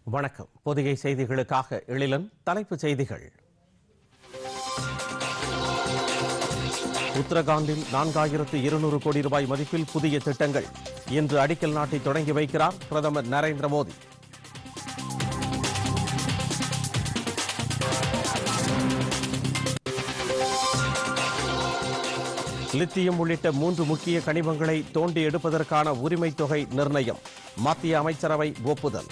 வணக்கம் பொதிகை செய்திகளுக்காக எழிலன் தலைப்புச் செய்திகள் உத்தரகாண்டில் நான்காயிரத்து இருநூறு கோடி ரூபாய் மதிப்பில் புதிய திட்டங்கள் இன்று அடிக்கல் நாட்டி தொடங்கி வைக்கிறார் பிரதமர் நரேந்திர மோடி லித்தியம் உள்ளிட்ட மூன்று முக்கிய கனிமங்களை தோண்டி எடுப்பதற்கான உரிமைத் தொகை நிர்ணயம் மத்திய அமைச்சரவை ஒப்புதல்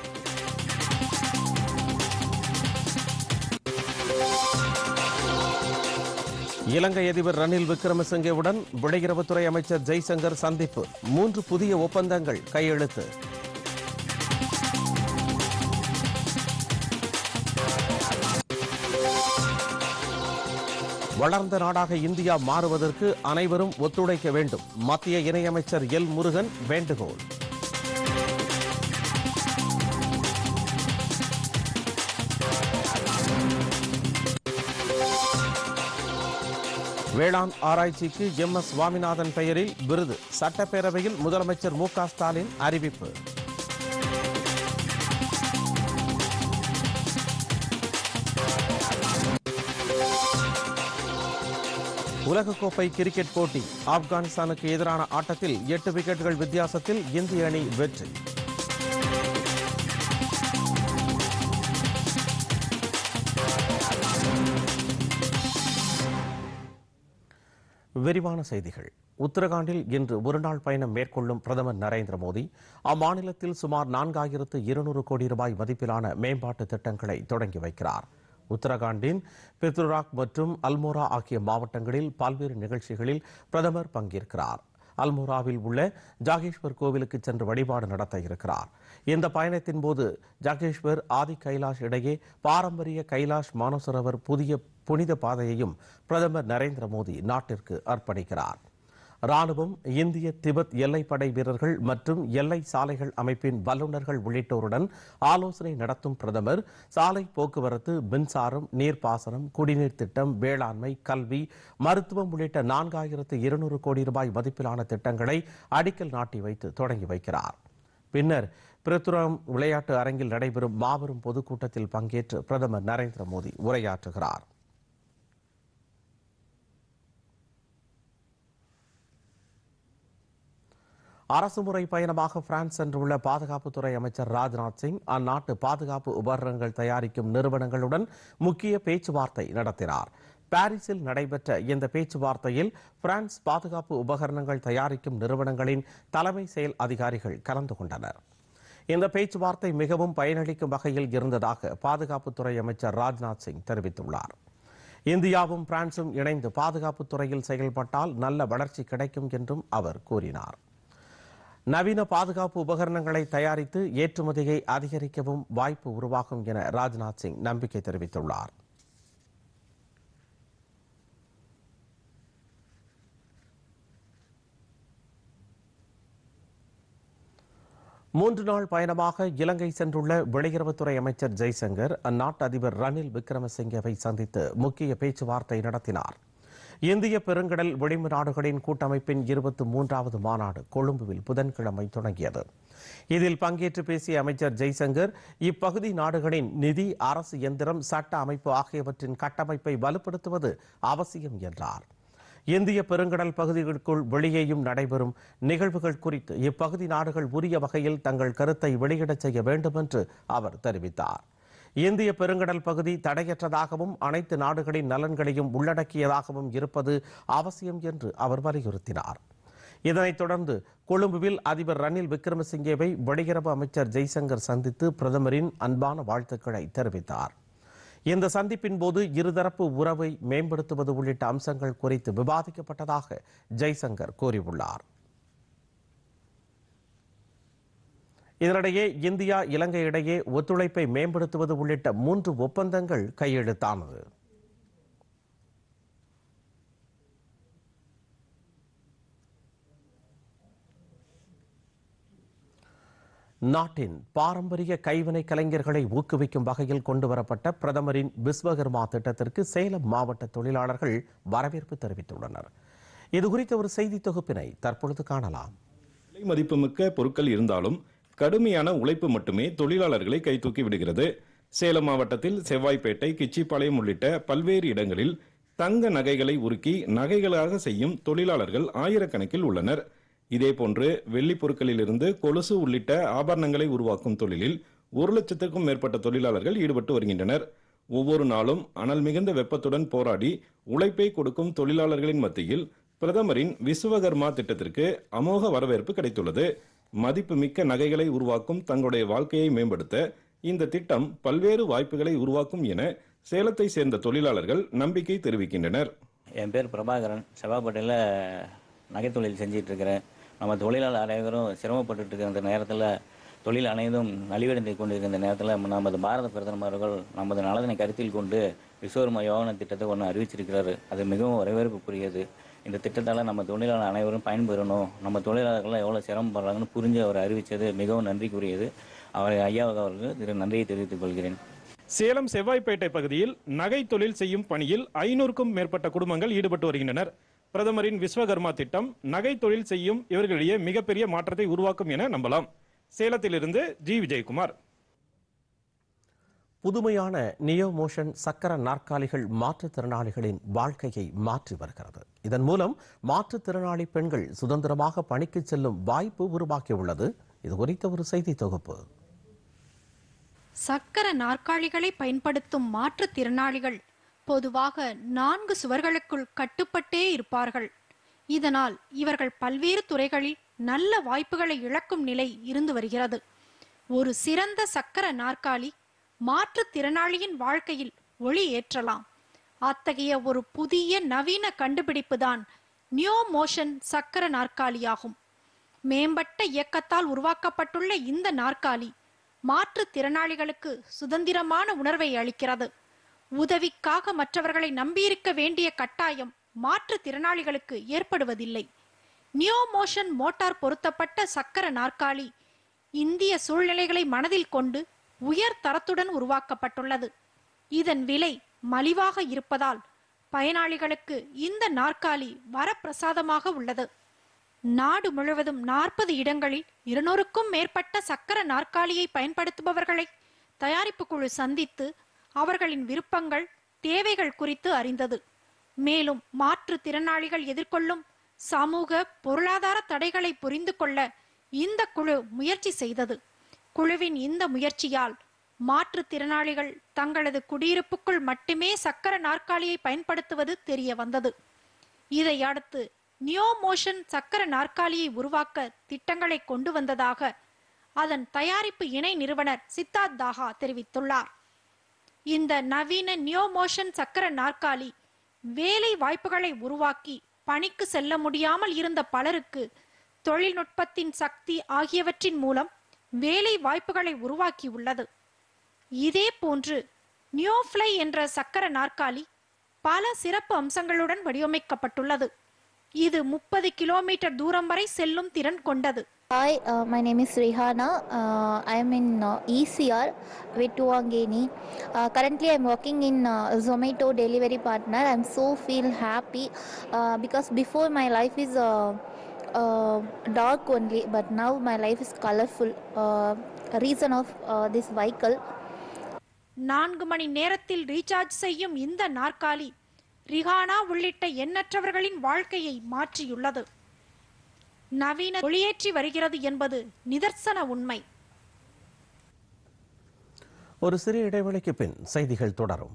இலங்கை அதிபர் ரணில் விக்ரமசிங்கேவுடன் வெளியுறவுத்துறை அமைச்சர் ஜெய்சங்கர் சந்திப்பு மூன்று புதிய ஒப்பந்தங்கள் கையெழுத்து வளர்ந்த நாடாக இந்தியா மாறுவதற்கு அனைவரும் ஒத்துழைக்க வேண்டும் மத்திய இணையமைச்சர் எல் முருகன் வேண்டுகோள் வேளாண் ஆராய்ச்சிக்கு எம் எஸ் சுவாமிநாதன் பெயரில் விருது சட்டப்பேரவையில் முதலமைச்சர் மு க ஸ்டாலின் அறிவிப்பு உலகக்கோப்பை கிரிக்கெட் போட்டி ஆப்கானிஸ்தானுக்கு எதிரான ஆட்டத்தில் எட்டு விக்கெட்டுகள் வித்தியாசத்தில் இந்திய அணி வெற்றி விரிவான செய்திகள் உத்தரகாண்டில் இன்று ஒருநாள் பயணம் மேற்கொள்ளும் பிரதமர் நரேந்திர மோடி அம்மாநிலத்தில் சுமார் நான்காயிரத்து இருநூறு கோடி ரூபாய் மதிப்பிலான மேம்பாட்டு திட்டங்களை தொடங்கி வைக்கிறார் உத்தரகாண்டின் பித்ருராக் மற்றும் அல்மோரா ஆகிய மாவட்டங்களில் பல்வேறு நிகழ்ச்சிகளில் பிரதமர் பங்கேற்கிறார் அல்மோராவில் உள்ள ஜாகேஷ்வர் கோவிலுக்கு சென்று வழிபாடு நடத்த இருக்கிறார் இந்த பயணத்தின் போது ஜாகேஷ்வர் ஆதி கைலாஷ் இடையே பாரம்பரிய கைலாஷ் மானசரோவர் புதிய புனித பாதையையும் பிரதமர் நரேந்திர மோடி நாட்டிற்கு அர்ப்பணிக்கிறார் ராணுவம் இந்திய திபெத் எல்லைப்படை வீரர்கள் மற்றும் எல்லை சாலைகள் அமைப்பின் வல்லுநர்கள் உள்ளிட்டோருடன் ஆலோசனை நடத்தும் பிரதமர் சாலை போக்குவரத்து மின்சாரம் நீர்ப்பாசனம் குடிநீர் திட்டம் வேளாண்மை கல்வி மருத்துவம் உள்ளிட்ட நான்காயிரத்து இருநூறு கோடி ரூபாய் மதிப்பிலான திட்டங்களை அடிக்கல் நாட்டி வைத்து தொடங்கி வைக்கிறார் பின்னர் பிரித்துரம் விளையாட்டு அரங்கில் நடைபெறும் மாபெரும் பொதுக்கூட்டத்தில் பங்கேற்று பிரதமர் நரேந்திர மோடி உரையாற்றுகிறார் அரசுமுறை பயணமாக பிரான்ஸ் சென்றுள்ள பாதுகாப்புத்துறை அமைச்சர் ராஜ்நாத் சிங் அந்நாட்டு பாதுகாப்பு உபகரணங்கள் தயாரிக்கும் நிறுவனங்களுடன் முக்கிய பேச்சுவார்த்தை நடத்தினார் பாரிஸில் நடைபெற்ற இந்த பேச்சுவார்த்தையில் பிரான்ஸ் பாதுகாப்பு உபகரணங்கள் தயாரிக்கும் நிறுவனங்களின் தலைமை செயல் அதிகாரிகள் கலந்து கொண்டனர் இந்த பேச்சுவார்த்தை மிகவும் பயனளிக்கும் வகையில் இருந்ததாக பாதுகாப்புத்துறை அமைச்சர் ராஜ்நாத் சிங் தெரிவித்துள்ளார் இந்தியாவும் பிரான்சும் இணைந்து பாதுகாப்புத் துறையில் செயல்பட்டால் நல்ல வளர்ச்சி கிடைக்கும் என்றும் அவர் கூறினார் நவீன பாதுகாப்பு உபகரணங்களை தயாரித்து ஏற்றுமதியை அதிகரிக்கவும் வாய்ப்பு உருவாகும் என ராஜ்நாத் சிங் நம்பிக்கை தெரிவித்துள்ளார் மூன்று நாள் பயணமாக இலங்கை சென்றுள்ள வெளியுறவுத்துறை அமைச்சர் ஜெய்சங்கர் அந்நாட்டு அதிபர் ரணில் விக்ரமசிங்கவை சந்தித்து முக்கிய பேச்சுவார்த்தை நடத்தினார் இந்திய பெருங்கடல் விளிம்பு நாடுகளின் கூட்டமைப்பின் இருபத்தி மூன்றாவது மாநாடு கொழும்புவில் புதன்கிழமை தொடங்கியது இதில் பங்கேற்று பேசிய அமைச்சர் ஜெய்சங்கர் இப்பகுதி நாடுகளின் நிதி அரசு எந்திரம் சட்ட அமைப்பு ஆகியவற்றின் கட்டமைப்பை வலுப்படுத்துவது அவசியம் என்றார் இந்திய பெருங்கடல் பகுதிகளுக்குள் வெளியேயும் நடைபெறும் நிகழ்வுகள் குறித்து இப்பகுதி நாடுகள் உரிய வகையில் தங்கள் கருத்தை வெளியிடச் செய்ய வேண்டும் என்று அவர் தெரிவித்தார் இந்திய பெருங்கடல் பகுதி தடையற்றதாகவும் அனைத்து நாடுகளின் நலன்களையும் உள்ளடக்கியதாகவும் இருப்பது அவசியம் என்று அவர் வலியுறுத்தினார் இதனைத் தொடர்ந்து கொழும்புவில் அதிபர் ரணில் விக்ரமசிங்கேவை வெளியுறவு அமைச்சர் ஜெய்சங்கர் சந்தித்து பிரதமரின் அன்பான வாழ்த்துக்களை தெரிவித்தார் இந்த சந்திப்பின் போது இருதரப்பு உறவை மேம்படுத்துவது உள்ளிட்ட அம்சங்கள் குறித்து விவாதிக்கப்பட்டதாக ஜெய்சங்கர் கூறியுள்ளார் இதனிடையே இந்தியா இலங்கை இடையே ஒத்துழைப்பை மேம்படுத்துவது உள்ளிட்ட மூன்று ஒப்பந்தங்கள் கையெழுத்தானது நாட்டின் பாரம்பரிய கைவினை கலைஞர்களை ஊக்குவிக்கும் வகையில் கொண்டுவரப்பட்ட பிரதமரின் விஸ்வகர்மா திட்டத்திற்கு சேலம் மாவட்ட தொழிலாளர்கள் வரவேற்பு தெரிவித்துள்ளனர் இது குறித்த ஒரு செய்தி தொகுப்பினை தற்பொழுது காணலாம் விலை மதிப்புமிக்க பொருட்கள் இருந்தாலும் கடுமையான உழைப்பு மட்டுமே தொழிலாளர்களை கைதூக்கி விடுகிறது சேலம் மாவட்டத்தில் செவ்வாய்ப்பேட்டை கிச்சிப்பாளையம் உள்ளிட்ட பல்வேறு இடங்களில் தங்க நகைகளை உருக்கி நகைகளாக செய்யும் தொழிலாளர்கள் ஆயிரக்கணக்கில் உள்ளனர் இதேபோன்று வெள்ளிப் பொருட்களிலிருந்து கொலுசு உள்ளிட்ட ஆபரணங்களை உருவாக்கும் தொழிலில் ஒரு லட்சத்திற்கும் மேற்பட்ட தொழிலாளர்கள் ஈடுபட்டு வருகின்றனர் ஒவ்வொரு நாளும் அனல் மிகுந்த வெப்பத்துடன் போராடி உழைப்பை கொடுக்கும் தொழிலாளர்களின் மத்தியில் பிரதமரின் விஸ்வகர்மா திட்டத்திற்கு அமோக வரவேற்பு கிடைத்துள்ளது மதிப்புமிக்க நகைகளை உருவாக்கும் தங்களுடைய வாழ்க்கையை மேம்படுத்த இந்த திட்டம் பல்வேறு வாய்ப்புகளை உருவாக்கும் என சேலத்தை சேர்ந்த தொழிலாளர்கள் நம்பிக்கை தெரிவிக்கின்றனர் என் பேர் பிரபாகரன் செவ்வாப்பேட்டையில் நகைத்தொழில் செஞ்சிட்டு இருக்கிறேன் நம்ம தொழிலாளர் அனைவரும் சிரமப்பட்டுட்டு இருக்கிற இந்த நேரத்தில் தொழில் அனைத்தும் நலிவடைந்து கொண்டிருக்கிற இந்த நேரத்தில் நமது பாரத பிரதமர் அவர்கள் நமது நலனை கருத்தில் கொண்டு விஸ்வகர்மா யோகன திட்டத்தை ஒன்று அறிவிச்சிருக்கிறாரு அது மிகவும் வரவேற்புக்குரியது இந்த திட்டத்தால் நம்ம தொழிலாளர் அனைவரும் பயன்பெறணும் நம்ம தொழிலாளர்கள்லாம் எவ்வளோ சிரமப்படுறாங்கன்னு புரிஞ்சு அவர் அறிவித்தது மிகவும் நன்றிக்குரியது அவர் ஐயா அவர்களுக்கு திரு நன்றியை தெரிவித்துக் கொள்கிறேன் சேலம் செவ்வாய்ப்பேட்டை பகுதியில் நகை தொழில் செய்யும் பணியில் ஐநூறுக்கும் மேற்பட்ட குடும்பங்கள் ஈடுபட்டு வருகின்றனர் பிரதமரின் விஸ்வகர்மா திட்டம் நகை தொழில் செய்யும் இவர்களிடையே மிகப்பெரிய மாற்றத்தை உருவாக்கும் என நம்பலாம் சேலத்திலிருந்து ஜி விஜயகுமார் புதுமையான நியோ மோஷன் சக்கர நாற்காலிகள் மாற்றுத்திறனாளிகளின் வாழ்க்கையை மாற்றி வருகிறது இதன் மூலம் மாற்றுத்திறனாளி பெண்கள் சுதந்திரமாக பணிக்கு செல்லும் வாய்ப்பு உருவாக்கியுள்ளது இது குறித்த ஒரு செய்தி தொகுப்பு சக்கர நாற்காலிகளை பயன்படுத்தும் மாற்றுத்திறனாளிகள் பொதுவாக நான்கு சுவர்களுக்குள் கட்டுப்பட்டே இருப்பார்கள் இதனால் இவர்கள் பல்வேறு துறைகளில் நல்ல வாய்ப்புகளை இழக்கும் நிலை இருந்து வருகிறது ஒரு சிறந்த சக்கர நாற்காலி மாற்றுத்திறனாளியின் வாழ்க்கையில் ஒளி ஏற்றலாம் அத்தகைய ஒரு புதிய நவீன கண்டுபிடிப்புதான் நியோ மோஷன் சக்கர நாற்காலியாகும் மேம்பட்ட இயக்கத்தால் உருவாக்கப்பட்டுள்ள இந்த நாற்காலி மாற்றுத்திறனாளிகளுக்கு சுதந்திரமான உணர்வை அளிக்கிறது உதவிக்காக மற்றவர்களை நம்பியிருக்க வேண்டிய கட்டாயம் மாற்றுத்திறனாளிகளுக்கு ஏற்படுவதில்லை நியோ மோஷன் மோட்டார் பொருத்தப்பட்ட சக்கர நாற்காலி இந்திய சூழ்நிலைகளை மனதில் கொண்டு உயர் தரத்துடன் உருவாக்கப்பட்டுள்ளது இதன் விலை மலிவாக இருப்பதால் பயனாளிகளுக்கு இந்த நாற்காலி வரப்பிரசாதமாக உள்ளது நாடு முழுவதும் நாற்பது இடங்களில் இருநூறுக்கும் மேற்பட்ட சக்கர நாற்காலியை பயன்படுத்துபவர்களை தயாரிப்பு குழு சந்தித்து அவர்களின் விருப்பங்கள் தேவைகள் குறித்து அறிந்தது மேலும் மாற்றுத்திறனாளிகள் எதிர்கொள்ளும் சமூக பொருளாதார தடைகளை புரிந்து கொள்ள இந்த குழு முயற்சி செய்தது குழுவின் இந்த முயற்சியால் மாற்றுத்திறனாளிகள் தங்களது குடியிருப்புக்குள் மட்டுமே சக்கர நாற்காலியை பயன்படுத்துவது தெரிய வந்தது இதை அடுத்து நியோ மோஷன் சக்கர நாற்காலியை உருவாக்க திட்டங்களை கொண்டு வந்ததாக அதன் தயாரிப்பு இணை நிறுவனர் சித்தார்த் தாஹா தெரிவித்துள்ளார் இந்த நவீன நியோ மோஷன் சக்கர நாற்காலி வேலை வாய்ப்புகளை உருவாக்கி பணிக்கு செல்ல முடியாமல் இருந்த பலருக்கு தொழில்நுட்பத்தின் சக்தி ஆகியவற்றின் மூலம் வேலை வாய்ப்புகளை உருவாக்கியுள்ளது இதே போன்று நியோஃப்ளை என்ற சக்கர நாற்காலி பல சிறப்பு அம்சங்களுடன் வடிவமைக்கப்பட்டுள்ளது இது முப்பது கிலோமீட்டர் தூரம் வரை செல்லும் திறன் கொண்டது Hi, uh, my name is Rihana. Uh, I am in uh, ECR with Tuangeni. Uh, currently, I am working in uh, Zomato delivery partner. I am so feel happy uh, because before my life is uh, uh, dark only, but now my life is colorful. Uh, reason of uh, this vehicle. நான்கு மணி நேரத்தில் recharge செய்யும் இந்த நாற்காலி Rihanna உள்ளிட்ட எண்ணற்றவர்களின் வாழ்க்கையை மாற்றியுள்ளது நவீன ஒளியேற்றி வருகிறது என்பது நிதர்சன உண்மை ஒரு சிறிய இடைவெளிக்கு பின் செய்திகள் தொடரும்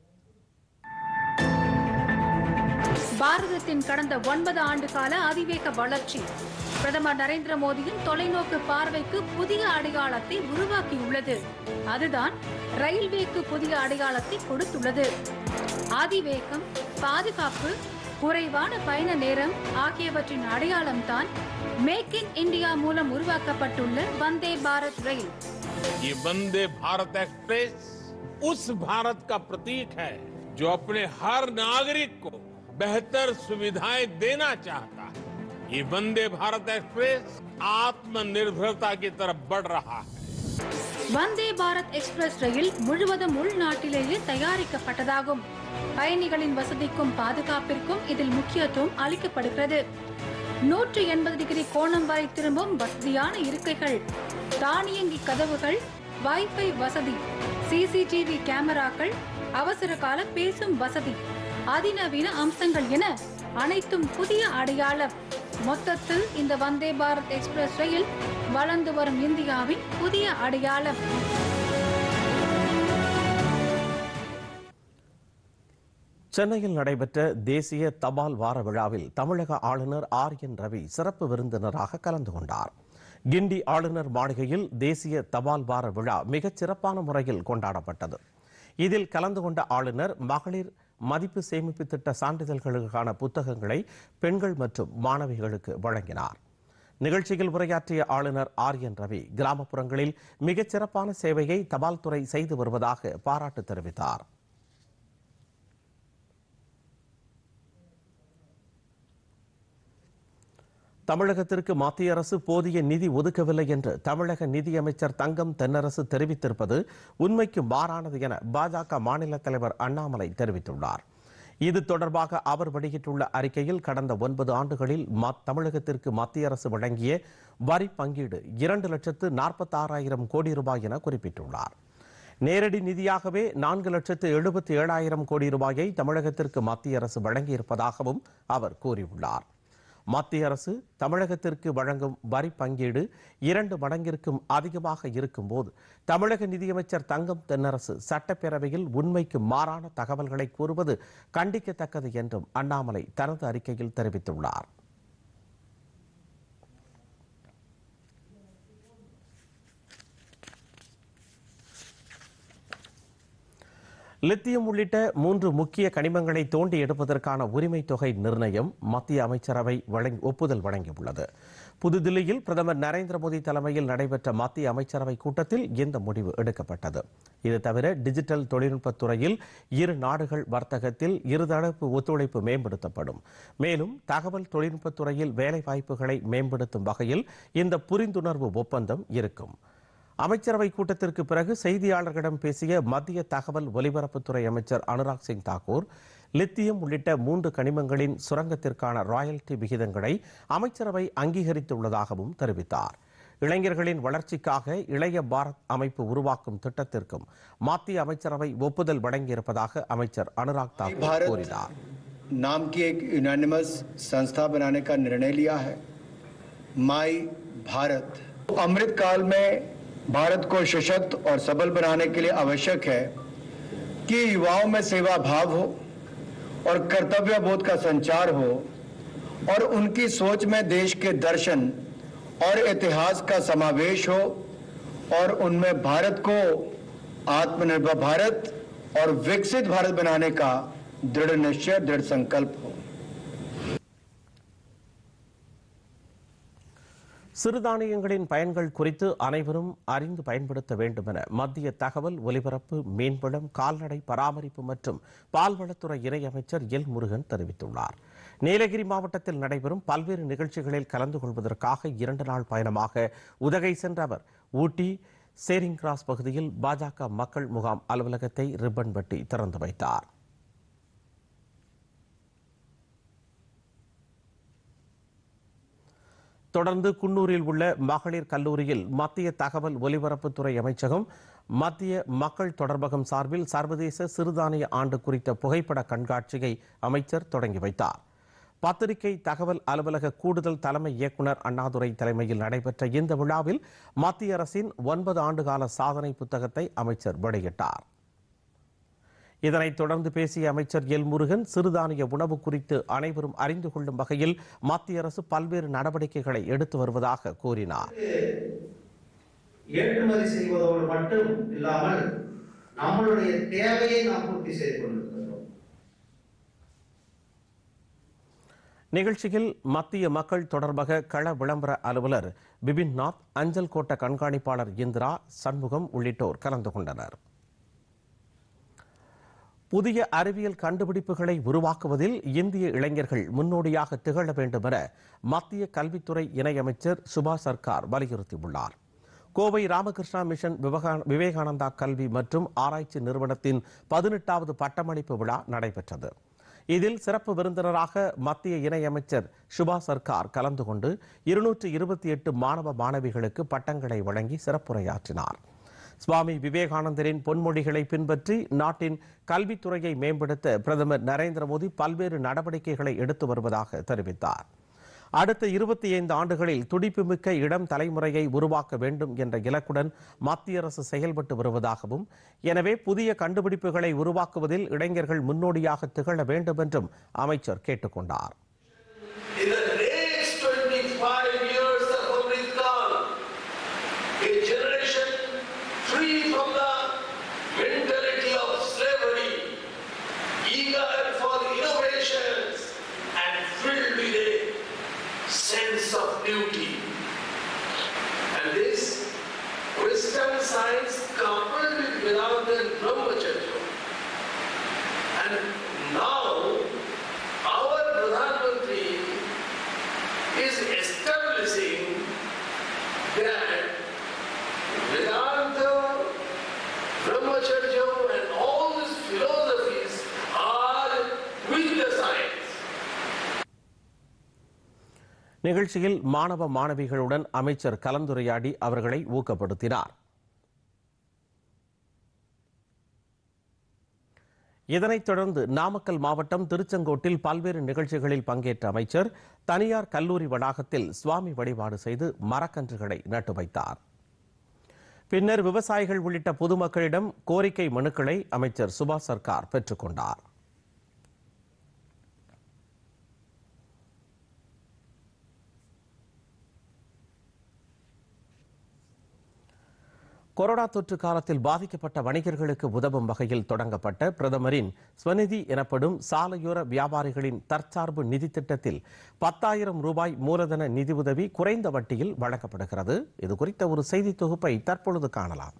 பாரதத்தின் கடந்த ஒன்பது ஆண்டு கால அதிவேக வளர்ச்சி பிரதமர் நரேந்திர மோடியின் தொலைநோக்கு பார்வைக்கு புதிய அடையாளத்தை உருவாக்கியுள்ளது அதுதான் ரயில்வேக்கு புதிய அடையாளத்தை கொடுத்துள்ளது அதிவேகம் பாதுகாப்பு குறைவான பயண நேரம் ஆகியவற்றின் அடையாளம்தான் மேக் இன் இந்தியா மூலம் உருவாக்கப்பட்டுள்ள வந்தே பாரத் ரயில் ये वंदे भारत एक्सप्रेस उस भारत का प्रतीक है जो अपने हर नागरिक को बेहतर सुविधाएं देना चाहता है ये वंदे भारत एक्सप्रेस आत्मनिर्भरता की तरफ बढ़ रहा है வந்தே பாரத் எக்ஸ்பிரஸ் ரயில் முழுவதும் உள்நாட்டிலேயே தயாரிக்கப்பட்டதாகும் பயணிகளின் வசதிக்கும் பாதுகாப்பிற்கும் இதில் முக்கியத்துவம் அளிக்கப்படுகிறது நூற்றி எண்பது டிகிரி கோணம் வரை திரும்பும் வசதியான இருக்கைகள் தானியங்கி கதவுகள் வைஃபை வசதி சிசிடிவி கேமராக்கள் அவசர கால பேசும் வசதி அதிநவீன அம்சங்கள் என அனைத்தும் புதிய அடையாளம் மொத்தத்தில் இந்த வந்தே பாரத் எக்ஸ்பிரஸ் ரயில் வளர்ந்து வரும் இந்தியாவின் புதிய அடையாளம் சென்னையில் நடைபெற்ற தேசிய தபால் வார விழாவில் தமிழக ஆளுநர் ஆர் என் ரவி சிறப்பு விருந்தினராக கலந்து கொண்டார் கிண்டி ஆளுநர் மாளிகையில் தேசிய தபால் வார விழா மிகச் சிறப்பான முறையில் கொண்டாடப்பட்டது இதில் கலந்து கொண்ட ஆளுநர் மகளிர் மதிப்பு சேமிப்பு திட்ட சான்றிதழ்களுக்கான புத்தகங்களை பெண்கள் மற்றும் மாணவிகளுக்கு வழங்கினார் நிகழ்ச்சியில் உரையாற்றிய ஆளுநர் ஆர் என் ரவி கிராமப்புறங்களில் மிகச் சிறப்பான சேவையை தபால் துறை செய்து வருவதாக பாராட்டு தெரிவித்தார் தமிழகத்திற்கு மத்திய அரசு போதிய நிதி ஒதுக்கவில்லை என்று தமிழக நிதியமைச்சர் தங்கம் தென்னரசு தெரிவித்திருப்பது உண்மைக்கு மாறானது என பாஜக மாநில தலைவர் அண்ணாமலை தெரிவித்துள்ளார் இது தொடர்பாக அவர் வெளியிட்டுள்ள அறிக்கையில் கடந்த ஒன்பது ஆண்டுகளில் மத்- தமிழகத்திற்கு மத்திய அரசு வழங்கிய வரி பங்கீடு இரண்டு லட்சத்து நாற்பத்தாறாயிரம் கோடி ரூபாய் என குறிப்பிட்டுள்ளார் நேரடி நிதியாகவே நான்கு லட்சத்து எழுபத்தி ஏழாயிரம் கோடி ரூபாயை தமிழகத்திற்கு மத்திய அரசு வழங்கியிருப்பதாகவும் அவர் கூறியுள்ளார் மத்திய அரசு தமிழகத்திற்கு வழங்கும் வரி பங்கீடு இரண்டு மடங்கிற்கும் அதிகமாக இருக்கும்போது தமிழக நிதியமைச்சர் தங்கம் தென்னரசு சட்டப்பேரவையில் உண்மைக்கு மாறான தகவல்களை கூறுவது கண்டிக்கத்தக்கது என்றும் அண்ணாமலை தனது அறிக்கையில் தெரிவித்துள்ளார் லித்தியம் உள்ளிட்ட மூன்று முக்கிய கனிமங்களை தோண்டி எடுப்பதற்கான உரிமை தொகை நிர்ணயம் மத்திய அமைச்சரவை வழங்கி ஒப்புதல் வழங்கியுள்ளது புதுதில்லியில் பிரதமர் நரேந்திர மோடி தலைமையில் நடைபெற்ற மத்திய அமைச்சரவை கூட்டத்தில் இந்த முடிவு எடுக்கப்பட்டது இது தவிர டிஜிட்டல் தொழில்நுட்பத் துறையில் இரு நாடுகள் வர்த்தகத்தில் இருதரப்பு ஒத்துழைப்பு மேம்படுத்தப்படும் மேலும் தகவல் தொழில்நுட்பத் துறையில் வேலைவாய்ப்புகளை மேம்படுத்தும் வகையில் இந்த புரிந்துணர்வு ஒப்பந்தம் இருக்கும் அமைச்சரவை கூட்டத்திற்கு பிறகு செய்தியாளர்களிடம் பேசிய மத்திய தகவல் ஒலிபரப்புத்துறை அமைச்சர் அனுராக் சிங் தாக்கூர் லித்தியம் உள்ளிட்ட மூன்று கனிமங்களின் சுரங்கத்திற்கான ராயல்டி விகிதங்களை அமைச்சரவை அங்கீகரித்துள்ளதாகவும் தெரிவித்தார் இளைஞர்களின் வளர்ச்சிக்காக இளைய பாரத் அமைப்பு உருவாக்கும் திட்டத்திற்கும் மத்திய அமைச்சரவை ஒப்புதல் வழங்கியிருப்பதாக அமைச்சர் அனுராக் தாக்கூர் भारत கூறினார் नाम की एक यूनानिमस संस्था बनाने का निर्णय लिया है माई भारत अमृत काल में भारत को सशक्त और सबल बनाने के लिए आवश्यक है कि युवाओं में सेवा भाव हो और कर्तव्य बोध का संचार हो और उनकी सोच में देश के दर्शन और इतिहास का समावेश हो और उनमें भारत को आत्मनिर्भर भारत और विकसित भारत बनाने का दृढ़ निश्चय दृढ़ संकल्प हो சிறுதானியங்களின் பயன்கள் குறித்து அனைவரும் அறிந்து பயன்படுத்த வேண்டும் என மத்திய தகவல் ஒலிபரப்பு மீன்வளம் கால்நடை பராமரிப்பு மற்றும் பால்வளத்துறை இணையமைச்சர் எல் முருகன் தெரிவித்துள்ளார் நீலகிரி மாவட்டத்தில் நடைபெறும் பல்வேறு நிகழ்ச்சிகளில் கலந்து கொள்வதற்காக இரண்டு நாள் பயணமாக உதகை சென்ற அவர் ஊட்டி சேரிங் கிராஸ் பகுதியில் பாஜக மக்கள் முகாம் அலுவலகத்தை ரிப்பன் வெட்டி திறந்து வைத்தார் தொடர்ந்து குன்னூரில் உள்ள மகளிர் கல்லூரியில் மத்திய தகவல் ஒலிபரப்புத்துறை அமைச்சகம் மத்திய மக்கள் தொடர்பகம் சார்பில் சர்வதேச சிறுதானிய ஆண்டு குறித்த புகைப்பட கண்காட்சியை அமைச்சர் தொடங்கி வைத்தார் பத்திரிகை தகவல் அலுவலக கூடுதல் தலைமை இயக்குனர் அண்ணாதுரை தலைமையில் நடைபெற்ற இந்த விழாவில் மத்திய அரசின் ஒன்பது ஆண்டுகால சாதனை புத்தகத்தை அமைச்சர் வெளியிட்டார் இதனைத் தொடர்ந்து பேசிய அமைச்சர் எல் முருகன் சிறுதானிய உணவு குறித்து அனைவரும் அறிந்து கொள்ளும் வகையில் மத்திய அரசு பல்வேறு நடவடிக்கைகளை எடுத்து வருவதாக கூறினார் ஏற்றுமதி செய்வதோடு மட்டும் இல்லாமல் நம்மளுடைய தேவையை நாம் பூர்த்தி செய்து கொண்டிருக்கிறோம் நிகழ்ச்சியில் மத்திய மக்கள் தொடர்பக கள விளம்பர அலுவலர் பிபின் நாத் அஞ்சல் கோட்ட கண்காணிப்பாளர் இந்திரா சண்முகம் உள்ளிட்டோர் கலந்து கொண்டனர் புதிய அறிவியல் கண்டுபிடிப்புகளை உருவாக்குவதில் இந்திய இளைஞர்கள் முன்னோடியாக திகழ வேண்டும் என மத்திய கல்வித்துறை இணையமைச்சர் சுபாஷ் சர்க்கார் வலியுறுத்தியுள்ளார் கோவை ராமகிருஷ்ணா மிஷன் விவகா- விவேகானந்தா கல்வி மற்றும் ஆராய்ச்சி நிறுவனத்தின் பதினெட்டாவது பட்டமளிப்பு விழா நடைபெற்றது இதில் சிறப்பு விருந்தினராக மத்திய இணையமைச்சர் சுபா சர்க்கார் கலந்து கொண்டு இருநூற்று இருபத்தி எட்டு மாணவ மாணவிகளுக்கு பட்டங்களை வழங்கி சிறப்புரையாற்றினார் சுவாமி விவேகானந்தரின் பொன்மொழிகளை பின்பற்றி நாட்டின் கல்வித்துறையை மேம்படுத்த பிரதமர் நரேந்திர மோடி பல்வேறு நடவடிக்கைகளை எடுத்து வருவதாக தெரிவித்தார் அடுத்த இருபத்தி ஐந்து ஆண்டுகளில் துடிப்புமிக்க இளம் தலைமுறையை உருவாக்க வேண்டும் என்ற இலக்குடன் மத்திய அரசு செயல்பட்டு வருவதாகவும் எனவே புதிய கண்டுபிடிப்புகளை உருவாக்குவதில் இளைஞர்கள் முன்னோடியாக திகழ வேண்டும் என்றும் அமைச்சர் கேட்டுக்கொண்டார் In the next 25 years of Amrit Kaal, a generation free from the mentality of slavery, eager for innovations and filled with a sense of duty. And this wisdom science coupled with Vedanta and Brahmacharya. And now our Pradhan Mantri is establishing that Vedanta, Brahmacharya and all these philosophies are with the science. நிகழ்ச்சியில் மாணவ மாணவிகளுடன் அமைச்சர் கலந்துரையாடி அவர்களை ஊக்கப்படுத்தினார் இதனைத் தொடர்ந்து நாமக்கல் மாவட்டம் திருச்செங்கோட்டில் பல்வேறு நிகழ்ச்சிகளில் பங்கேற்ற அமைச்சர் தனியார் கல்லூரி வளாகத்தில் சுவாமி வழிபாடு செய்து மரக்கன்றுகளை நட்டு வைத்தார் பின்னர் விவசாயிகள் உள்ளிட்ட பொதுமக்களிடம் கோரிக்கை மனுக்களை அமைச்சர் சுபாஷ் சர்க்கார் பெற்றுக்கொண்டார் கொரோனா தொற்று காலத்தில் பாதிக்கப்பட்ட வணிகர்களுக்கு உதவும் வகையில் தொடங்கப்பட்ட பிரதமரின் ஸ்வநிதி எனப்படும் சாலையோர வியாபாரிகளின் தற்சார்பு நிதி திட்டத்தில் பத்தாயிரம் ரூபாய் மூலதன நிதியுதவி குறைந்த வட்டியில் வழங்கப்படுகிறது இது குறித்த ஒரு செய்தி தொகுப்பை தற்பொழுது காணலாம்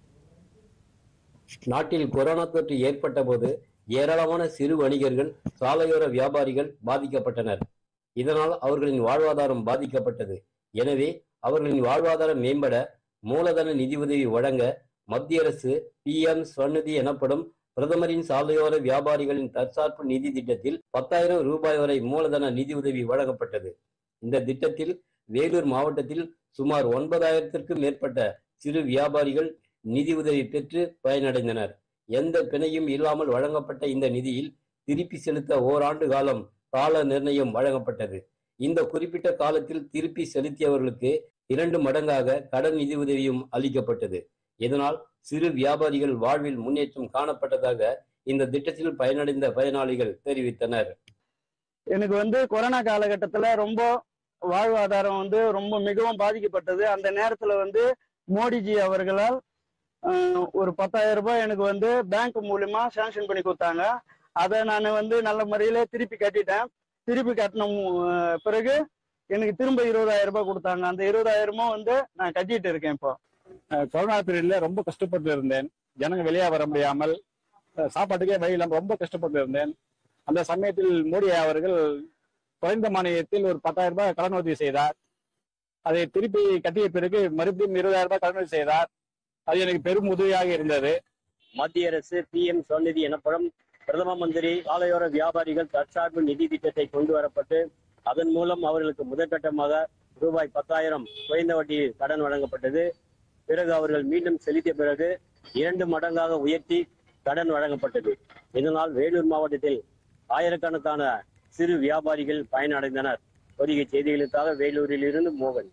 நாட்டில் கொரோனா தொற்று ஏற்பட்ட போது ஏராளமான சிறு வணிகர்கள் சாலையோர வியாபாரிகள் பாதிக்கப்பட்டனர் இதனால் அவர்களின் வாழ்வாதாரம் பாதிக்கப்பட்டது எனவே அவர்களின் வாழ்வாதாரம் மேம்பட மூலதன நிதியுதவி வழங்க மத்திய அரசு பி எம் ஸ்வநிதி எனப்படும் பிரதமரின் சாலையோர வியாபாரிகளின் தற்சார்பு நிதி திட்டத்தில் பத்தாயிரம் ரூபாய் வரை மூலதன நிதியுதவி வழங்கப்பட்டது இந்த திட்டத்தில் வேலூர் மாவட்டத்தில் சுமார் ஒன்பதாயிரத்திற்கும் மேற்பட்ட சிறு வியாபாரிகள் நிதி உதவி பெற்று பயனடைந்தனர் எந்த பிணையும் இல்லாமல் வழங்கப்பட்ட இந்த நிதியில் திருப்பி செலுத்த ஓராண்டு காலம் கால நிர்ணயம் வழங்கப்பட்டது இந்த குறிப்பிட்ட காலத்தில் திருப்பி செலுத்தியவர்களுக்கு இரண்டு மடங்காக கடன் நிதி உதவியும் அளிக்கப்பட்டது இதனால் சிறு வியாபாரிகள் வாழ்வில் முன்னேற்றம் காணப்பட்டதாக இந்த திட்டத்தில் பயனடைந்த பயனாளிகள் தெரிவித்தனர் எனக்கு வந்து கொரோனா காலகட்டத்துல ரொம்ப வாழ்வாதாரம் வந்து ரொம்ப மிகவும் பாதிக்கப்பட்டது அந்த நேரத்துல வந்து மோடிஜி அவர்களால் அஹ், ஒரு பத்தாயிரம் ரூபாய் எனக்கு வந்து பேங்க் மூலியமா சாங்ஷன் பண்ணி கொடுத்தாங்க அதை நான் வந்து நல்ல முறையில திருப்பி கட்டிட்டேன் திருப்பி கட்டின மு- அஹ், பிறகு எனக்கு திரும்ப இருபதாயிரம் ரூபாய் கொடுத்தாங்க அந்த இருபதாயிரமும் வந்து நான் கட்டிட்டு இருக்கேன் இப்போ கொரோனா பீரியட்ல ரொம்ப கஷ்டப்பட்டு இருந்தேன் ஜனங்க வெளியே வர முடியாமல் அஹ், சாப்பாட்டுக்கே வழி இல்லாமல் ரொம்ப கஷ்டப்பட்டு இருந்தேன் அந்த சமயத்தில் மோடி அவர்கள் குறைந்த மானியத்தில் ஒரு பத்தாயிரம் ரூபாய் கடன் உதவி செய்தார் அதை திருப்பி கட்டிய பிறகு மறுபடியும் இருபதாயிரம் ரூபாய் கடன் உதவி செய்தார் அது எனக்கு பெரும் உதவியாக இருந்தது மத்திய அரசு பி எம் ஸ்வநிதி எனப்படும் பிரதம மந்திரி சாலையோர வியாபாரிகள் தற்சார்பு நிதி திட்டத்தை கொண்டு வரப்பட்டு அதன் மூலம் அவர்களுக்கு முதற்கட்டமாக ரூபாய் பத்தாயிரம் குறைந்த வட்டியில் கடன் வழங்கப்பட்டது பிறகு அவர்கள் மீண்டும் செலுத்திய பிறகு இரண்டு மடங்காக உயர்த்தி கடன் வழங்கப்பட்டது இதனால் வேலூர் மாவட்டத்தில் ஆயிரக்கணக்கான சிறு வியாபாரிகள் பயனடைந்தனர் பொதிகை செய்திகளுக்காக வேலூரில் இருந்து மோகன்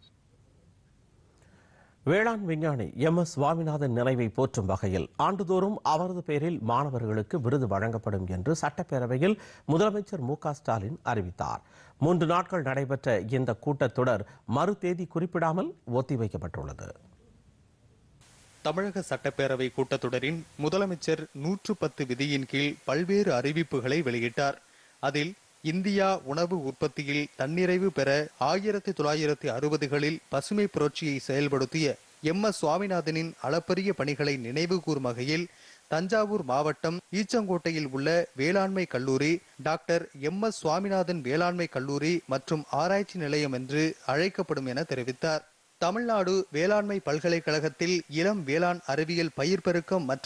வேளாண் விஞ்ஞானி எம் எஸ் சுவாமிநாதன் நினைவை போற்றும் வகையில் ஆண்டுதோறும் அவரது பெயரில் மாணவர்களுக்கு விருது வழங்கப்படும் என்று சட்டப்பேரவையில் முதலமைச்சர் மு க ஸ்டாலின் அறிவித்தார் மூன்று நாட்கள் நடைபெற்ற இந்த கூட்டத்தொடர் மறு தேதி குறிப்பிடாமல் ஒத்திவைக்கப்பட்டுள்ளது தமிழக சட்டப்பேரவை கூட்டத்தொடரின் முதலமைச்சர் நூற்று பத்து விதியின் கீழ் பல்வேறு அறிவிப்புகளை வெளியிட்டார் அதில் இந்தியா உணவு உற்பத்தியில் தன்னிறைவு பெற ஆயிரத்தி தொள்ளாயிரத்தி அறுபதுகளில் பசுமை புரட்சியை செயல்படுத்திய எம் எஸ் சுவாமிநாதனின் அளப்பரிய பணிகளை நினைவு கூறும் வகையில் தஞ்சாவூர் மாவட்டம் ஈச்சங்கோட்டையில் உள்ள வேளாண்மை கல்லூரி டாக்டர் எம் எஸ் சுவாமிநாதன் வேளாண்மை கல்லூரி மற்றும் ஆராய்ச்சி நிலையம் என்று அழைக்கப்படும் என தெரிவித்தார் தமிழ்நாடு வேளாண்மை பல்கலைக்கழகத்தில் இளம் வேளாண் அறிவியல் பயிர் பெருக்கம் மற்றும்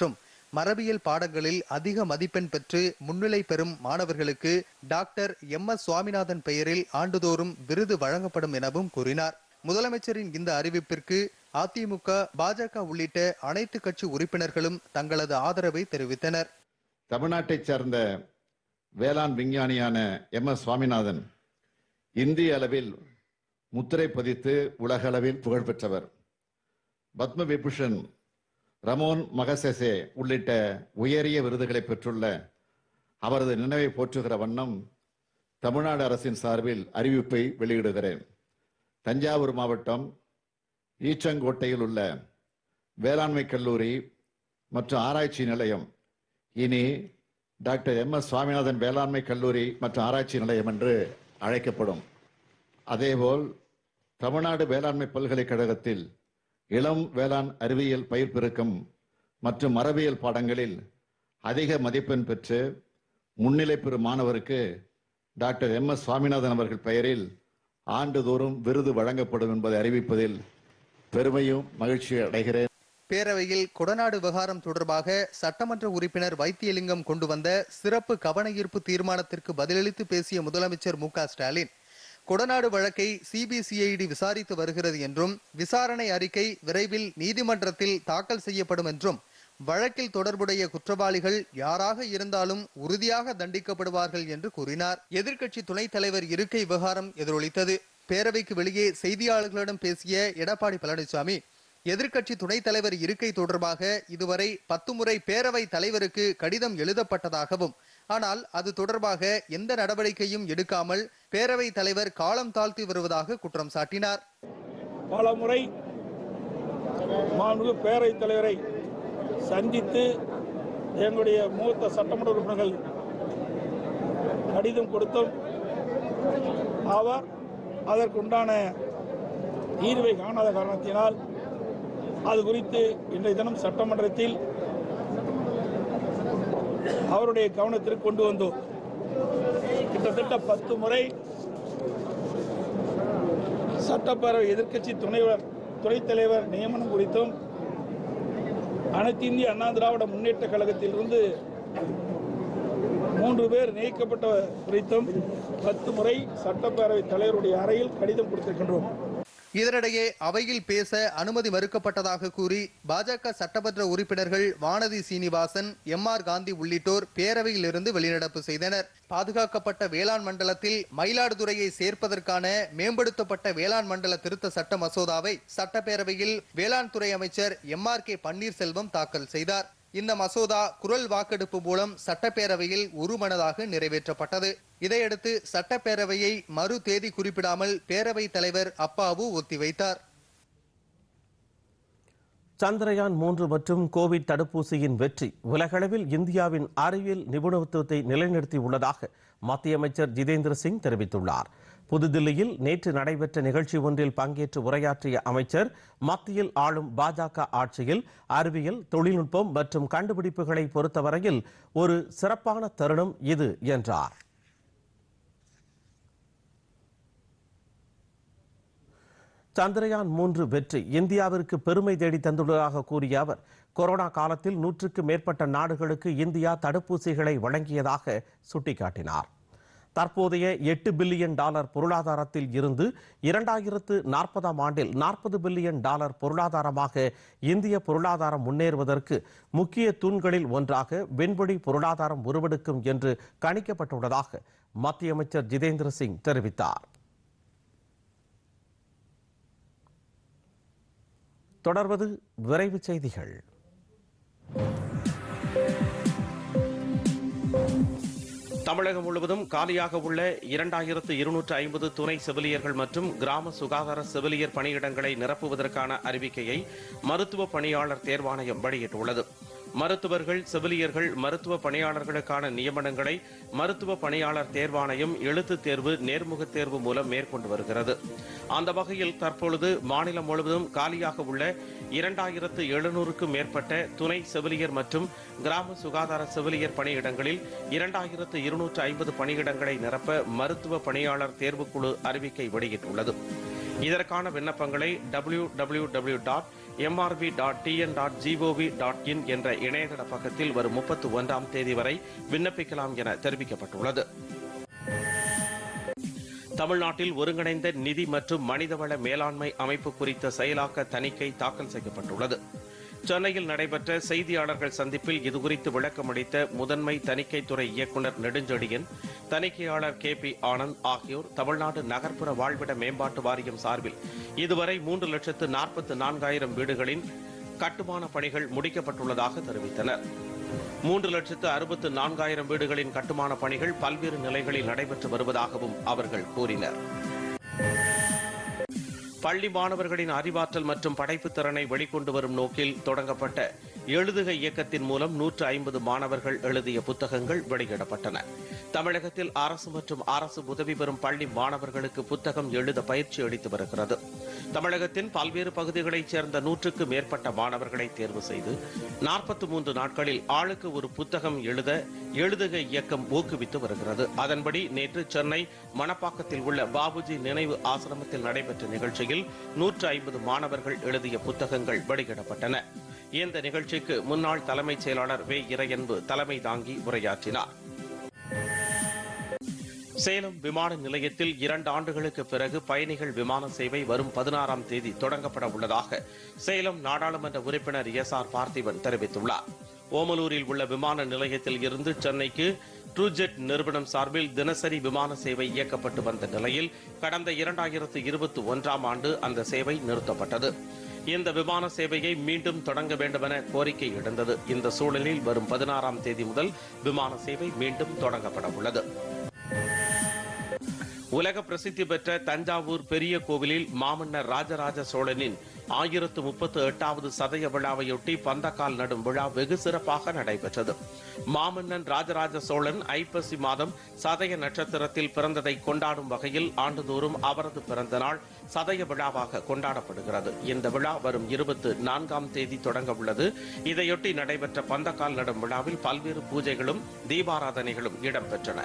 மரபியல் பாடங்களில் அதிக மதிப்பெண் பெற்று முன்னிலை பெறும் மாணவர்களுக்கு டாக்டர் எம் எஸ் சுவாமிநாதன் பெயரில் ஆண்டுதோறும் விருது வழங்கப்படும் எனவும் கூறினார் முதலமைச்சரின் இந்த அறிவிப்பிற்கு அதிமுக பாஜக உள்ளிட்ட அனைத்து கட்சி உறுப்பினர்களும் தங்களது ஆதரவை தெரிவித்தனர் தமிழ்நாட்டைச் சேர்ந்த வேளாண் விஞ்ஞானியான எம் எஸ் சுவாமிநாதன் இந்திய அளவில் முத்திரை பதித்து உலக அளவில் புகழ்பெற்றவர் பத்ம விபூஷன் ரமோன் மகசெசே உள்ளிட்ட உயரிய விருதுகளை பெற்றுள்ள அவரது நினைவை போற்றுகிற வண்ணம் தமிழ்நாடு அரசின் சார்பில் அறிவிப்பை வெளியிடுகிறேன் தஞ்சாவூர் மாவட்டம் ஈச்சங்கோட்டையில் உள்ள வேளாண்மை கல்லூரி மற்றும் ஆராய்ச்சி நிலையம் இனி டாக்டர் எம் எஸ் சுவாமிநாதன் வேளாண்மை கல்லூரி மற்றும் ஆராய்ச்சி நிலையம் என்று அழைக்கப்படும் அதேபோல் தமிழ்நாடு வேளாண்மை பல்கலைக்கழகத்தில் இளம் வேளாண் அறிவியல் பயிர் பெருக்கம் மற்றும் மரபியல் பாடங்களில் அதிக மதிப்பெண் பெற்று முன்னிலை பெறும் மாணவருக்கு டாக்டர் எம் எஸ் சுவாமிநாதன் அவர்கள் பெயரில் ஆண்டுதோறும் விருது வழங்கப்படும் என்பதை அறிவிப்பதில் பெருமையும் மகிழ்ச்சி அடைகிறேன் பேரவையில் கொடநாடு விவகாரம் தொடர்பாக சட்டமன்ற உறுப்பினர் வைத்தியலிங்கம் கொண்டு வந்த சிறப்பு கவன ஈர்ப்பு தீர்மானத்திற்கு பதிலளித்து பேசிய முதலமைச்சர் மு க ஸ்டாலின் கொடநாடு வழக்கை சிபிசிஐடி விசாரித்து வருகிறது என்றும் விசாரணை அறிக்கை விரைவில் நீதிமன்றத்தில் தாக்கல் செய்யப்படும் என்றும் வழக்கில் தொடர்புடைய குற்றவாளிகள் யாராக இருந்தாலும் உறுதியாக தண்டிக்கப்படுவார்கள் என்று கூறினார் எதிர்க்கட்சி துணைத் தலைவர் இருக்கை விவகாரம் எதிரொலித்தது பேரவைக்கு வெளியே செய்தியாளர்களிடம் பேசிய எடப்பாடி பழனிசாமி எதிர்க்கட்சி துணைத் தலைவர் இருக்கை தொடர்பாக இதுவரை பத்து முறை பேரவை தலைவருக்கு கடிதம் எழுதப்பட்டதாகவும் ஆனால் அது தொடர்பாக எந்த நடவடிக்கையும் எடுக்காமல் பேரவை தலைவர் காலம் தாழ்த்தி வருவதாக குற்றம் சாட்டினார் பல முறை மாண்புமிகு பேரவைத் தலைவரை சந்தித்து எங்களுடைய மூத்த சட்டமன்ற உறுப்பினர்கள் கடிதம் கொடுத்தும் அவர் அதற்குண்டான தீர்வை காணாத காரணத்தினால் அது குறித்து இன்றைய தினம் சட்டமன்றத்தில் அவருடைய கவனத்திற்கு கொண்டு வந்தோம் கிட்டத்தட்ட பத்து முறை சட்டப்பேரவை எதிர்க்கட்சி துணைவர் துணைத் தலைவர் நியமனம் குறித்தும் அனைத்து இந்திய அண்ணா திராவிட முன்னேற்ற கழகத்திலிருந்து மூன்று பேர் நியமிக்கப்பட்ட குறித்தும் பத்து முறை சட்டப்பேரவை தலைவருடைய அறையில் கடிதம் கொடுத்திருக்கின்றோம் இதனிடையே அவையில் பேச அனுமதி மறுக்கப்பட்டதாக கூறி பாஜக சட்டமன்ற உறுப்பினர்கள் வானதி சீனிவாசன் எம் ஆர் காந்தி உள்ளிட்டோர் பேரவையில் இருந்து வெளிநடப்பு செய்தனர் பாதுகாக்கப்பட்ட வேளாண் மண்டலத்தில் மயிலாடுதுறையை சேர்ப்பதற்கான மேம்படுத்தப்பட்ட வேளாண் மண்டல திருத்த சட்ட மசோதாவை சட்டப்பேரவையில் வேளாண் துறை அமைச்சர் எம் ஆர் கே பன்னீர்செல்வம் தாக்கல் செய்தார் இந்த மசோதா குரல் வாக்கெடுப்பு மூலம் சட்டப்பேரவையில் ஒருமனதாக நிறைவேற்றப்பட்டது இதையடுத்து சட்டப்பேரவையை மறு தேதி குறிப்பிடாமல் பேரவைத் தலைவர் அப்பாவு ஒத்திவைத்தார் சந்திரயான் மூன்று மற்றும் கோவிட் தடுப்பூசியின் வெற்றி உலகளவில் இந்தியாவின் அறிவியல் நிபுணத்துவத்தை நிலைநிறுத்தி உள்ளதாக மத்திய அமைச்சர் ஜிதேந்திர சிங் தெரிவித்துள்ளார் புதுதில்லியில் நேற்று நடைபெற்ற நிகழ்ச்சி ஒன்றில் பங்கேற்று உரையாற்றிய அமைச்சர் மத்தியில் ஆளும் பாஜக ஆட்சியில் அறிவியல் தொழில்நுட்பம் மற்றும் கண்டுபிடிப்புகளை பொறுத்தவரையில் ஒரு சிறப்பான தருணம் இது என்றார் சந்திரயான் மூன்று வெற்றி இந்தியாவிற்கு பெருமை தேடி தந்துள்ளதாக கூறிய அவர் கொரோனா காலத்தில் நூற்றுக்கு மேற்பட்ட நாடுகளுக்கு இந்தியா தடுப்பூசிகளை வழங்கியதாக சுட்டிக்காட்டினார் தற்போதைய எட்டு பில்லியன் டாலர் பொருளாதாரத்தில் இருந்து இரண்டாயிரத்து நாற்பதாம் ஆண்டில் நாற்பது பில்லியன் டாலர் பொருளாதாரமாக இந்திய பொருளாதாரம் முன்னேறுவதற்கு முக்கிய தூண்களில் ஒன்றாக விண்வெளி பொருளாதாரம் உருவெடுக்கும் என்று கணிக்கப்பட்டுள்ளதாக மத்திய அமைச்சர் ஜிதேந்திர சிங் தெரிவித்தார் தொடர்வது விரைவு செய்திகள் தமிழகம் முழுவதும் காலியாக உள்ள இரண்டாயிரத்து இருநூற்று ஐம்பது துணை செவிலியர்கள் மற்றும் கிராம சுகாதார செவிலியர் பணியிடங்களை நிரப்புவதற்கான அறிவிக்கையை மருத்துவ பணியாளர் தேர்வாணையம் வெளியிட்டுள்ளது மருத்துவர்கள் செவிலியர்கள் மருத்துவ பணியாளர்களுக்கான நியமனங்களை மருத்துவ பணியாளர் தேர்வாணையம் எழுத்து தேர்வு நேர்முக தேர்வு மூலம் மேற்கொண்டு வருகிறது அந்த வகையில் தற்பொழுது மாநிலம் முழுவதும் காலியாக உள்ள இரண்டாயிரத்து எழுநூறுக்கும் மேற்பட்ட துணை செவிலியர் மற்றும் கிராம சுகாதார செவிலியர் பணியிடங்களில் இரண்டாயிரத்து இருநூற்று ஐம்பது பணியிடங்களை நிரப்ப மருத்துவ பணியாளர் தேர்வுக்குழு அறிவிக்கை வெளியிட்டுள்ளது இதற்கான விண்ணப்பங்களை W W W dot MRB dot TN dot GOV dot in என்ற இணையதள பக்கத்தில் வரும் முப்பத்தி ஒன்றாம் தேதி வரை விண்ணப்பிக்கலாம் என தெரிவிக்கப்பட்டுள்ளது தமிழ்நாட்டில் ஒருங்கிணைந்த நிதி மற்றும் மனிதவள மேலாண்மை அமைப்பு குறித்த செயலாக்க தணிக்கை தாக்கல் செய்யப்பட்டுள்ளது சென்னையில் நடைபெற்ற செய்தியாளர்கள் சந்திப்பில் இதுகுறித்து விளக்கமளித்த முதன்மை தணிக்கைத்துறை இயக்குநர் நெடுஞ்செழியன் தணிக்கையாளர் கே பி ஆனந்த் ஆகியோர் தமிழ்நாடு நகர்ப்புற வாழ்விட மேம்பாட்டு வாரியம் சார்பில் இதுவரை மூன்று லட்சத்து நாற்பத்து நான்காயிரம் வீடுகளின் கட்டுமான பணிகள் முடிக்கப்பட்டுள்ளதாக தெரிவித்தனர் மூன்று லட்சத்து அறுபத்து நான்காயிரம் வீடுகளின் கட்டுமான பணிகள் பல்வேறு நிலைகளில் நடைபெற்று வருவதாகவும் அவர்கள் கூறினர் பள்ளி மாணவர்களின் அறிவாற்றல் மற்றும் படைப்புத் திறனை வெளிக்கொண்டு வரும் நோக்கில் தொடங்கப்பட்ட எழுதுக இயக்கத்தின் மூலம் நூற்று ஐம்பது மாணவர்கள் எழுதிய புத்தகங்கள் வெளியிடப்பட்டன தமிழகத்தில் அரசு மற்றும் அரசு உதவி பெறும் பள்ளி மாணவர்களுக்கு புத்தகம் எழுத பயிற்சி அளித்து வருகிறது தமிழகத்தின் பல்வேறு பகுதிகளைச் சேர்ந்த நூற்றுக்கு மேற்பட்ட மாணவர்களை தேர்வு செய்து நாற்பத்தி மூன்று நாட்களில் ஆளுக்கு ஒரு புத்தகம் எழுத எழுதுக இயக்கம் ஊக்குவித்து வருகிறது அதன்படி நேற்று சென்னை மணப்பாக்கத்தில் உள்ள பாபுஜி நினைவு ஆசிரமத்தில் நடைபெற்ற நிகழ்ச்சியில் நூற்று ஐம்பது மாணவர்கள் எழுதிய புத்தகங்கள் வெளியிடப்பட்டன இந்த நிகழ்ச்சிக்கு முன்னாள் தலைமைச் செயலாளர் வே இறையன்பு தலைமை தாங்கி உரையாற்றினார் சேலம் விமான நிலையத்தில் இரண்டு ஆண்டுகளுக்கு பிறகு பயணிகள் விமான சேவை வரும் பதினாறாம் தேதி தொடங்கப்பட உள்ளதாக சேலம் நாடாளுமன்ற உறுப்பினர் எஸ் ஆர் பார்த்திபன் தெரிவித்துள்ளார் ஓமலூரில் உள்ள விமான நிலையத்தில் இருந்து சென்னைக்கு ட்ரூஜெட் நிறுவனம் சார்பில் தினசரி விமான சேவை இயக்கப்பட்டு வந்த நிலையில் கடந்த இரண்டாயிரத்து இருபத்தி ஒன்றாம் ஆண்டு அந்த சேவை நிறுத்தப்பட்டது இந்த விமான சேவையை மீண்டும் தொடங்க வேண்டுமென கோரிக்கை எழுந்தது இந்த சூழலில் வரும் பதினாறாம் தேதி முதல் விமான சேவை மீண்டும் தொடங்கப்பட உள்ளது உலக பிரசித்தி பெற்ற தஞ்சாவூர் பெரிய கோவிலில் மாமன்னர் ராஜராஜ சோழனின் ஆயிரத்து முப்பத்து எட்டாவது சதய விழாவையொட்டி பந்தக்கால் நடும் விழா வெகு சிறப்பாக நடைபெற்றது மாமன்னன் ராஜராஜ சோழன் ஐப்பசி மாதம் சதய நட்சத்திரத்தில் பிறந்ததை கொண்டாடும் வகையில் ஆண்டுதோறும் அவரது பிறந்த நாள் சதய விழாவாக கொண்டாடப்படுகிறது இந்த விழா வரும் இருபத்து நான்காம் தேதி தொடங்க உள்ளது இதையொட்டி நடைபெற்ற பந்தக்கால் நடும் விழாவில் பல்வேறு பூஜைகளும் தீபாராதனைகளும் இடம்பெற்றன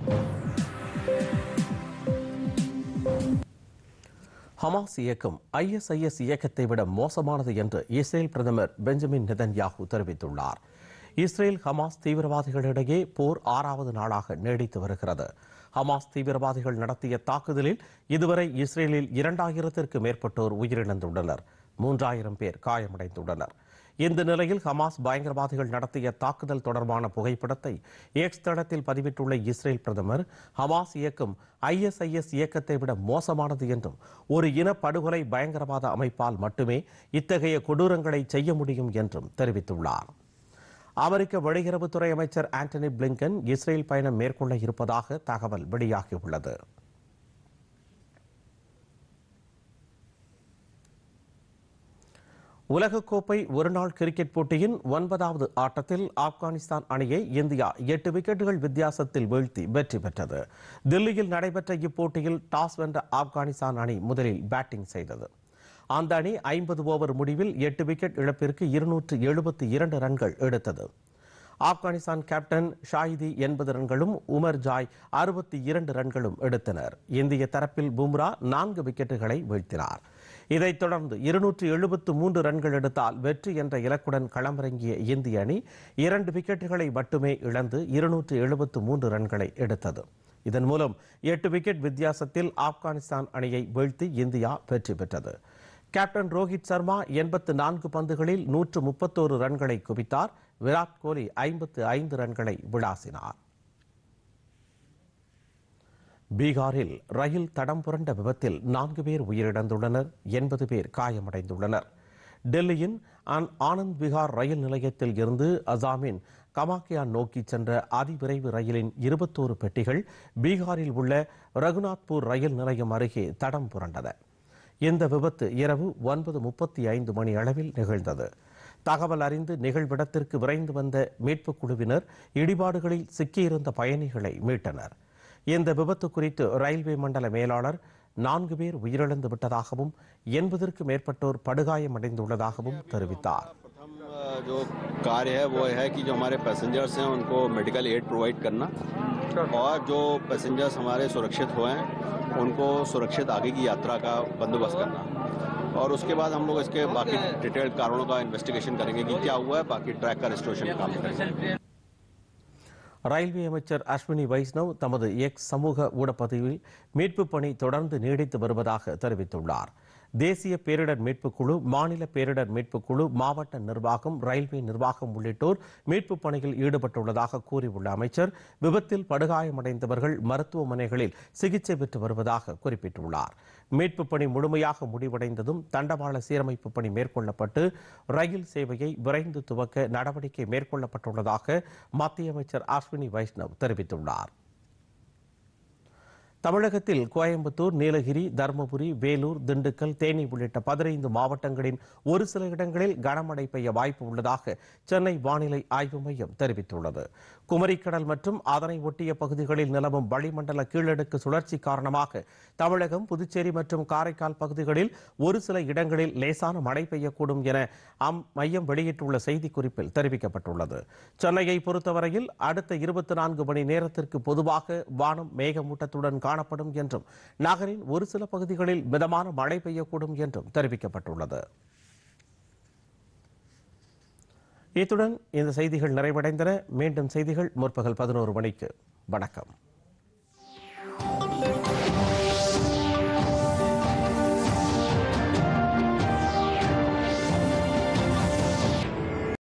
ஹமாஸ் இயக்கம் ஐஎஸ்ஐஎஸ் இயக்கத்தை விட மோசமானது என்று இஸ்ரேல் பிரதமர் பெஞ்சமின் நெதன்யாகு தெரிவித்துள்ளார் இஸ்ரேல் ஹமாஸ் தீவிரவாதிகளிடையே போர் ஆறாவது நாளாக நீடித்து வருகிறது ஹமாஸ் தீவிரவாதிகள் நடத்திய தாக்குதலில் இதுவரை இஸ்ரேலில் இரண்டாயிரத்திற்கு மேற்பட்டோர் உயிரிழந்துள்ளனர் மூன்றாயிரம் பேர் காயமடைந்துள்ளனர் இந்த நிலையில் ஹமாஸ் பயங்கரவாதிகள் நடத்திய தாக்குதல் தொடர்பான புகைப்படத்தை எக்ஸ் தளத்தில் பதிவிட்டுள்ள இஸ்ரேல் பிரதமர் ஹமாஸ் இயக்கம் ஐஎஸ்ஐஎஸ் இயக்கத்தை விட மோசமானது என்றும் ஒரு இன படுகொலை பயங்கரவாத அமைப்பால் மட்டுமே இத்தகைய கொடூரங்களை செய்ய முடியும் என்றும் தெரிவித்துள்ளார் அமெரிக்க வெளியுறவுத்துறை அமைச்சர் ஆண்டனி பிளிங்கன் இஸ்ரேல் பயணம் மேற்கொள்ள இருப்பதாக தகவல் வெளியாகியுள்ளது உலகக்கோப்பை ஒருநாள் கிரிக்கெட் போட்டியின் ஒன்பதாவது ஆட்டத்தில் ஆப்கானிஸ்தான் அணியை இந்தியா எட்டு விக்கெட்டுகள் வித்தியாசத்தில் வீழ்த்தி வெற்றி பெற்றது தில்லியில் நடைபெற்ற இப்போட்டியில் டாஸ் வென்ற ஆப்கானிஸ்தான் அணி முதலில் பேட்டிங் செய்தது அந்த அணி ஐம்பது ஓவர் முடிவில் எட்டு விக்கெட் இழப்பிற்கு இருநூற்று எழுபத்தி இரண்டு ரன்கள் எடுத்தது ஆப்கானிஸ்தான் கேப்டன் ஷாஹிதி எண்பது ரன்களும் உமர் ஜாய் அறுபத்தி இரண்டு ரன்களும் எடுத்தனர் இந்திய தரப்பில் பும்ரா நான்கு விக்கெட்டுகளை வீழ்த்தினார் இதைத் தொடர்ந்து இருநூற்று எழுபத்து மூன்று ரன்கள் எடுத்தால் வெற்றி என்ற இலக்குடன் களமிறங்கிய இந்திய அணி இரண்டு விக்கெட்டுகளை மட்டுமே இழந்து இருநூற்று எழுபத்து மூன்று ரன்களை எடுத்தது இதன் மூலம் எட்டு விக்கெட் வித்தியாசத்தில் ஆப்கானிஸ்தான் அணியை வீழ்த்தி இந்தியா வெற்றி பெற்றது கேப்டன் ரோஹித் சர்மா எண்பத்து நான்கு பந்துகளில் நூற்று முப்பத்தோரு ரன்களை குவித்தார் விராட் கோலி ஐம்பத்து ஐந்து ரன்களை விளாசினார் பீகாரில் ரயில் தடம் புரண்ட விபத்தில் நான்கு பேர் உயிரிழந்துள்ளனர் எண்பது பேர் காயமடைந்துள்ளனர் டெல்லியின் ஆனந்த் விகார் ரயில் நிலையத்தில் இருந்து அசாமின் கமாக்கியா நோக்கி சென்ற அதிவிரைவு ரயிலின் இருபத்தோரு பெட்டிகள் பீகாரில் உள்ள ரகுநாத்பூர் ரயில் நிலையம் அருகே தடம் புரண்டன இந்த விபத்து இரவு ஒன்பது முப்பத்தி ஐந்து மணி அளவில் நிகழ்ந்தது தகவல் அறிந்து நிகழ்விடத்திற்கு விரைந்து வந்த மீட்புக் குழுவினர் இடிபாடுகளில் சிக்கியிருந்த பயணிகளை மீட்டனர் இந்த விபத்து குறித்து ரயில்வே மண்டல மேலாளர் நான்கு பேர் உயிரிழந்து விட்டதாகவும் எண்பதற்கு மேற்பட்டோர் படுகாயமடைந்துள்ளதாகவும் தெரிவித்தார் जो कार्य है वो है कि जो हमारे पैसेंजर्स हैं उनको मेडिकल एड प्रोवाइड करना और जो पैसेंजर्स हमारे सुरक्षित हुए हैं उनको सुरक्षित आगे की यात्रा का बंदोबस्त करना और उसके बाद हम लोग इसके बाकी डिटेल्ड कारणों का इन्वेस्टिगेशन करेंगे कि क्या हुआ है बाकी ट्रैक का रेस्टोरेशन का काम करेंगे ரயில்வே அமைச்சர் அஸ்வினி வைஷ்ணவ் தமது எக்ஸ் சமூக ஊடகப்பதிவில் மீட்புப் பணி தொடர்ந்து நீடித்து வருவதாக தெரிவித்துள்ளார் தேசிய பேரிடர் மீட்புக் குழு மாநில பேரிடர் மீட்புக் குழு மாவட்ட நிர்வாகம் ரயில்வே நிர்வாகம் உள்ளிட்டோர் மீட்புப் பணியில் ஈடுபட்டுள்ளதாக கூறியுள்ள அமைச்சர் விபத்தில் படுகாயமடைந்தவர்கள் மருத்துவமனைகளில் சிகிச்சை பெற்று வருவதாக குறிப்பிட்டுள்ளார் மீட்புப் பணி முழுமையாக முடிவடைந்ததும் தண்டவாள சீரமைப்பு பணி மேற்கொள்ளப்பட்டு ரயில் சேவையை விரைந்து துவக்க நடவடிக்கை மேற்கொள்ளப்பட்டுள்ளதாக மத்திய அமைச்சர் அஸ்வினி வைஷ்ணவ் தெரிவித்துள்ளார் தமிழகத்தில் கோயம்புத்தூர் நீலகிரி தருமபுரி வேலூர் திண்டுக்கல் தேனி உள்ளிட்ட பதினைந்து மாவட்டங்களின் ஒரு சில இடங்களில் கனமழை பெய்ய வாய்ப்பு உள்ளதாக சென்னை வானிலை ஆய்வு மையம் தெரிவித்துள்ளது குமரிக்கடல் மற்றும் அதனை ஒட்டிய பகுதிகளில் நிலவும் வளிமண்டல கீழடுக்கு சுழற்சி காரணமாக தமிழகம் புதுச்சேரி மற்றும் காரைக்கால் பகுதிகளில் ஒரு சில இடங்களில் லேசான மழை பெய்யக்கூடும் என அம் மையம் வெளியிட்டுள்ள செய்திக்குறிப்பில் தெரிவிக்கப்பட்டுள்ளது சென்னையை பொறுத்தவரையில் அடுத்த இருபத்தி நான்கு மணி நேரத்திற்கு பொதுவாக வானம் மேகமூட்டத்துடன் காணப்படும் என்றும் நகரின் ஒரு சில பகுதிகளில் மிதமான மழை பெய்யக்கூடும் என்றும் தெரிவிக்கப்பட்டுள்ளது இத்துடன் இந்த செய்திகள் நிறைவடைந்தன மீண்டும் செய்திகள் முற்பகல் பதினோரு மணிக்கு வணக்கம்